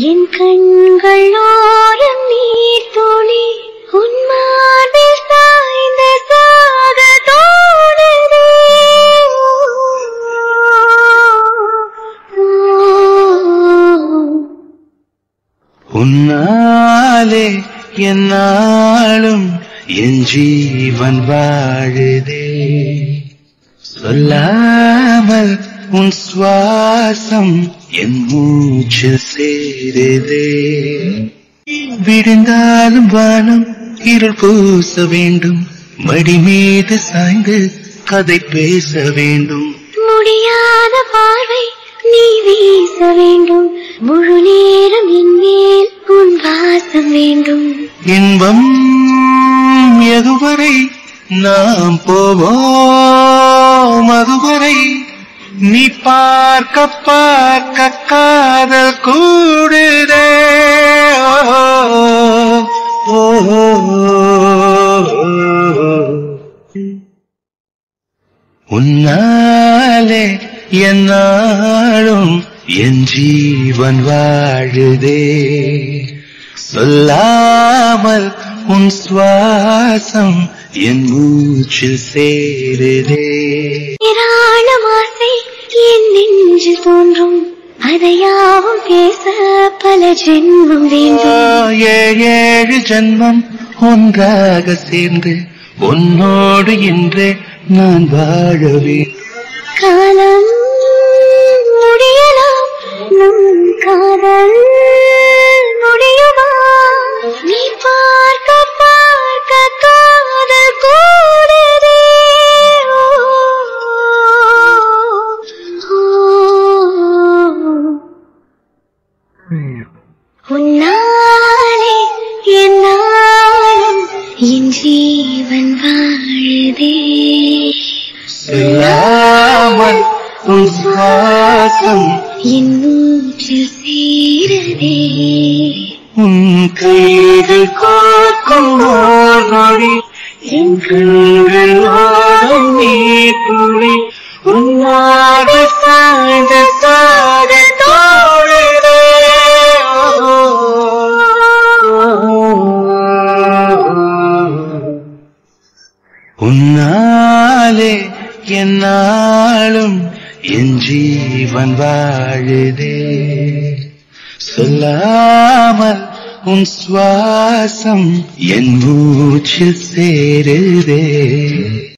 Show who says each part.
Speaker 1: என் கண்கள் ஓரம் நீர் துளி உன் மார்பில் சாய்ந்த சாக தோணுதே
Speaker 2: உன்னாலே என்னாலும் என் ஜீவன் வாழுதே சொல்லாமல் உன் சுவாசம் என் மூச்சு சேருதே விடுந்தாலும் வானம் இருள் பூச வேண்டும் மடி மீது சாய்ந்து கதை பேச வேண்டும்
Speaker 1: முடியாத பார்வை நீ வீச வேண்டும் முழு நேரம் என் மேல் உன் வாசம் வேண்டும்
Speaker 2: இன்பம் எதுவரை நாம் போவோம் அதுவரை நீ பார்க்க பார்க்க காதல் கூடுதே ஓ, ஓ, ஓ, உன்னாலே என்னாலும் என் ஜீவன் வாழுதே சொல்லாமல் உன் சுவாசம் என் மூச்சில் சேருதே
Speaker 1: ஏராளம் ஆசை என் நெஞ்சில் தோன்றும் அதையாவும் பேச பல ஜென்மம் வேண்டும்
Speaker 2: ஏழு ஏழு ஜன்மம் ஒன்றாக சேர்ந்து உன்னோடு இன்றே நான் வாழவே
Speaker 1: காலம் முடியலாம் நம் காதல் முடியுமா நீ பார்க்க பார்க்க காதல் கூடுதே ஓ, ஓ. உன்னாலே என்னாலும் என் ஜீவன் வாழுதே
Speaker 2: சொல்லாமல் உன் சுவாசம்
Speaker 1: என் மூச்சில் சேரதே
Speaker 2: உன் கைகள் காக்கும் ஓர் நொடி என் கண்கள் ஓடும் நீர் துளி உன்னாடு சாய்ந்த சாக தோழுதே உன்னாலே என்னாலும் என் ஜீவன் வாழுதே சொல்லாமல் உன் சுவாசம் என் மூச்சில் சேருதே